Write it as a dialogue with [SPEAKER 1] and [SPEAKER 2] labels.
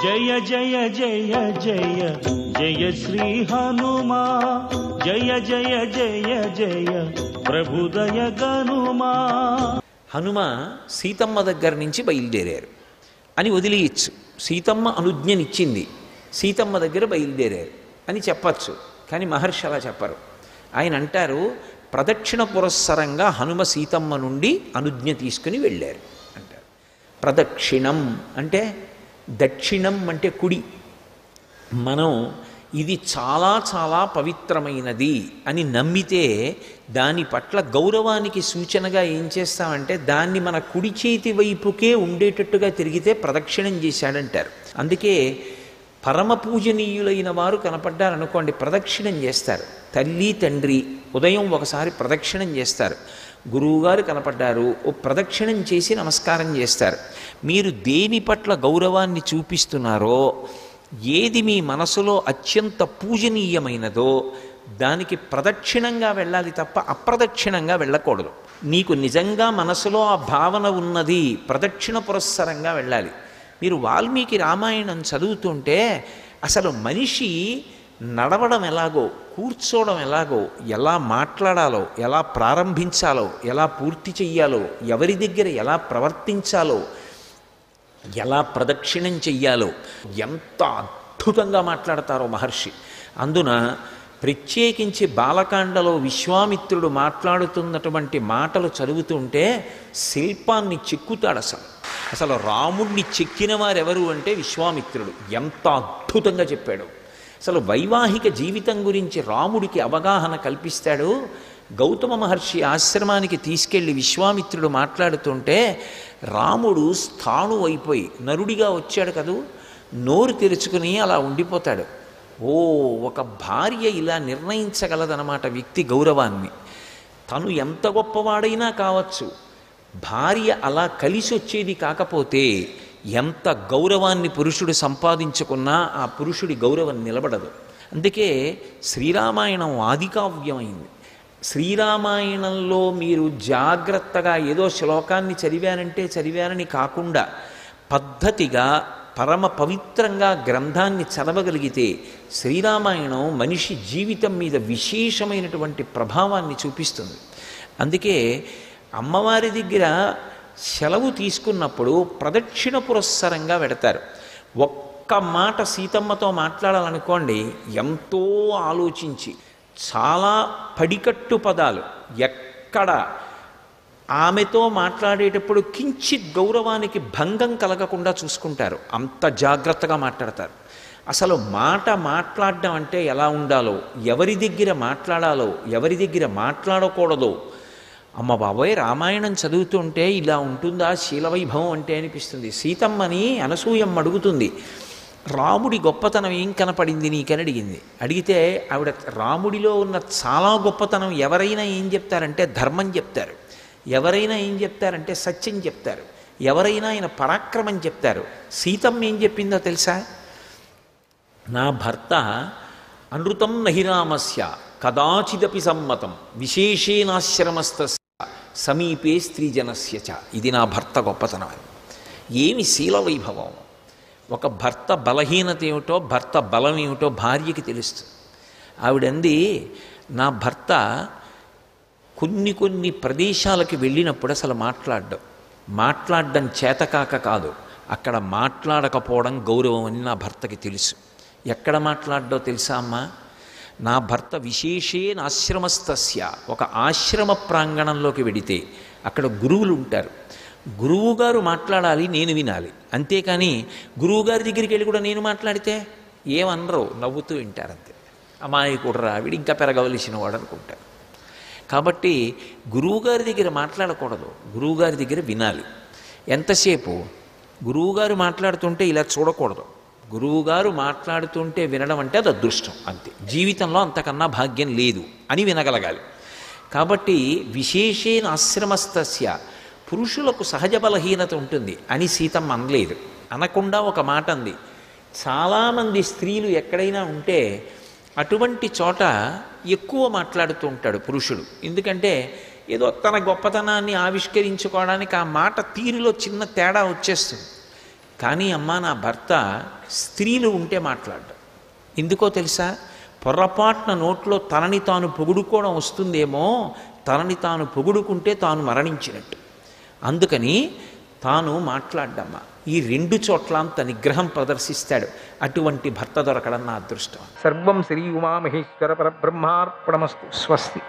[SPEAKER 1] జయ జయ జయ జయ జయ శ్రీ హనుమా జయ జయ జయ జయ ప్రభుదయ గనుమా
[SPEAKER 2] హనుమ సీతమ్మ దగ్గర నుంచి బయలుదేరారు అని వదిలేయచ్చు సీతమ్మ అనుజ్ఞనిచ్చింది సీతమ్మ దగ్గర బయలుదేరారు అని చెప్పచ్చు కానీ మహర్షి అలా చెప్పరు ఆయన అంటారు ప్రదక్షిణ పురస్సరంగా హనుమ సీతమ్మ నుండి అనుజ్ఞ తీసుకుని వెళ్ళారు అంటారు ప్రదక్షిణం అంటే దక్షిణం అంటే కుడి మనం ఇది చాలా చాలా పవిత్రమైనది అని నమ్మితే దాని పట్ల గౌరవానికి సూచనగా ఏం చేస్తామంటే దాన్ని మన కుడి చేతి వైపుకే ఉండేటట్టుగా తిరిగితే ప్రదక్షిణం చేశాడంటారు అందుకే పరమ పూజనీయులైన వారు కనపడ్డారనుకోండి ప్రదక్షిణం చేస్తారు తల్లి తండ్రి ఉదయం ఒకసారి ప్రదక్షిణం చేస్తారు గురువుగారు కనపడ్డారు ఓ ప్రదక్షిణం చేసి నమస్కారం చేస్తారు మీరు దేని పట్ల గౌరవాన్ని చూపిస్తున్నారో ఏది మీ మనసులో అత్యంత పూజనీయమైనదో దానికి ప్రదక్షిణంగా వెళ్ళాలి తప్ప అప్రదక్షిణంగా వెళ్ళకూడదు నీకు నిజంగా మనసులో ఆ భావన ఉన్నది ప్రదక్షిణ పురస్సరంగా వెళ్ళాలి మీరు వాల్మీకి రామాయణం చదువుతుంటే అసలు మనిషి నడవడం ఎలాగో కూర్చోవడం ఎలాగో ఎలా మాట్లాడాలో ఎలా ప్రారంభించాలో ఎలా పూర్తి చెయ్యాలో ఎవరి దగ్గర ఎలా ప్రవర్తించాలో ఎలా ప్రదక్షిణం చెయ్యాలో ఎంత అద్భుతంగా మాట్లాడతారో మహర్షి అందున ప్రత్యేకించి బాలకాండలో విశ్వామిత్రుడు మాట్లాడుతున్నటువంటి మాటలు చదువుతుంటే శిల్పాన్ని చెక్కుతాడు అసలు అసలు రాముణ్ణి చెక్కిన వారెవరు అంటే విశ్వామిత్రుడు ఎంత అద్భుతంగా చెప్పాడు అసలు వైవాహిక జీవితం గురించి రాముడికి అవగాహన కల్పిస్తాడు గౌతమ మహర్షి ఆశ్రమానికి తీసుకెళ్లి విశ్వామిత్రుడు మాట్లాడుతుంటే రాముడు స్థాణు అయిపోయి నరుడిగా వచ్చాడు కదూ నోరు తెరుచుకుని అలా ఉండిపోతాడు ఓ ఒక భార్య ఇలా నిర్ణయించగలదన్నమాట వ్యక్తి గౌరవాన్ని తను ఎంత గొప్పవాడైనా కావచ్చు భార్య అలా కలిసి వచ్చేది కాకపోతే ఎంత గౌరవాన్ని పురుషుడు సంపాదించుకున్నా ఆ పురుషుడి గౌరవం నిలబడదు అందుకే శ్రీరామాయణం ఆదికావ్యమైంది శ్రీరామాయణంలో మీరు జాగ్రత్తగా ఏదో శ్లోకాన్ని చదివానంటే చదివానని కాకుండా పద్ధతిగా పరమ పవిత్రంగా గ్రంథాన్ని చదవగలిగితే శ్రీరామాయణం మనిషి జీవితం మీద విశేషమైనటువంటి ప్రభావాన్ని చూపిస్తుంది అందుకే అమ్మవారి దగ్గర సెలవు తీసుకున్నప్పుడు ప్రదక్షిణ పురస్సరంగా పెడతారు ఒక్క మాట సీతమ్మతో మాట్లాడాలనుకోండి ఎంతో ఆలోచించి చాలా పడికట్టు పదాలు ఎక్కడ ఆమెతో మాట్లాడేటప్పుడు కించిత్ గౌరవానికి భంగం కలగకుండా చూసుకుంటారు అంత జాగ్రత్తగా మాట్లాడతారు అసలు మాట మాట్లాడడం అంటే ఎలా ఉండాలో ఎవరి దగ్గర మాట్లాడాలో ఎవరి దగ్గర మాట్లాడకూడదో అమ్మ బాబోయ్ రామాయణం చదువుతుంటే ఇలా ఉంటుందా శీలవైభవం అంటే అనిపిస్తుంది సీతమ్మని అనసూయమ్మ అడుగుతుంది రాముడి గొప్పతనం ఏం కనపడింది నీకని అడిగింది అడిగితే ఆవిడ రాముడిలో ఉన్న చాలా గొప్పతనం ఎవరైనా ఏం చెప్తారంటే ధర్మం చెప్తారు ఎవరైనా ఏం చెప్తారంటే సత్యం చెప్తారు ఎవరైనా ఆయన పరాక్రమం చెప్తారు సీతమ్మ ఏం చెప్పిందో తెలుసా నా భర్త అనృతం నహిరామస్య కదాచిదపి సమ్మతం విశేషేనాశ్రమస్త సమీపే స్త్రీజనస్య చ ఇది నా భర్త గొప్పతనం అని ఏమి శీల వైభవం ఒక భర్త బలహీనత ఏమిటో భర్త బలం ఏమిటో భార్యకి తెలుస్తుంది ఆవిడంది నా భర్త కొన్ని కొన్ని ప్రదేశాలకు వెళ్ళినప్పుడు అసలు మాట్లాడడం మాట్లాడడం చేతకాక కాదు అక్కడ మాట్లాడకపోవడం గౌరవం అని నా భర్తకి తెలుసు ఎక్కడ మాట్లాడ్డో తెలుసా అమ్మా నా భర్త విశేషేన ఆశ్రమస్తస్య ఒక ఆశ్రమ ప్రాంగణంలోకి వెడితే అక్కడ గురువులు ఉంటారు గురువుగారు మాట్లాడాలి నేను వినాలి అంతేకాని గురువుగారి దగ్గరికి వెళ్ళి కూడా నేను మాట్లాడితే ఏమనరు నవ్వుతూ వింటారంతే అమాయకుడు వీడు ఇంకా పెరగవలసిన వాడు అనుకుంటారు కాబట్టి గురువుగారి దగ్గర మాట్లాడకూడదు గురువుగారి దగ్గర వినాలి ఎంతసేపు గురువుగారు మాట్లాడుతుంటే ఇలా చూడకూడదు గురువుగారు మాట్లాడుతుంటే వినడం అంటే అది అదృష్టం అంతే జీవితంలో అంతకన్నా భాగ్యం లేదు అని వినగలగాలి కాబట్టి విశేషేణ ఆశ్రమస్తస్య పురుషులకు సహజ బలహీనత ఉంటుంది అని సీతమ్మ అనలేదు అనకుండా ఒక మాట అంది చాలామంది స్త్రీలు ఎక్కడైనా ఉంటే అటువంటి చోట ఎక్కువ మాట్లాడుతూ ఉంటాడు పురుషుడు ఎందుకంటే ఏదో తన గొప్పతనాన్ని ఆవిష్కరించుకోవడానికి ఆ మాట తీరులో చిన్న తేడా వచ్చేస్తుంది కానీ అమ్మ నా భర్త స్త్రీలు ఉంటే మాట్లాడ్డాడు ఎందుకో తెలుసా పొర్రపాటున నోట్లో తనని తాను పొగుడుకోవడం వస్తుందేమో తనని తాను పొగుడుకుంటే తాను మరణించినట్టు అందుకని తాను మాట్లాడ్డమ్మా ఈ రెండు చోట్ల అంత నిగ్రహం ప్రదర్శిస్తాడు అటువంటి భర్త దొరకడం నా అదృష్టం
[SPEAKER 3] సర్వం శ్రీ ఉమామహేశ్వర పరబ్రహ్మార్పణమస్తు స్వస్తి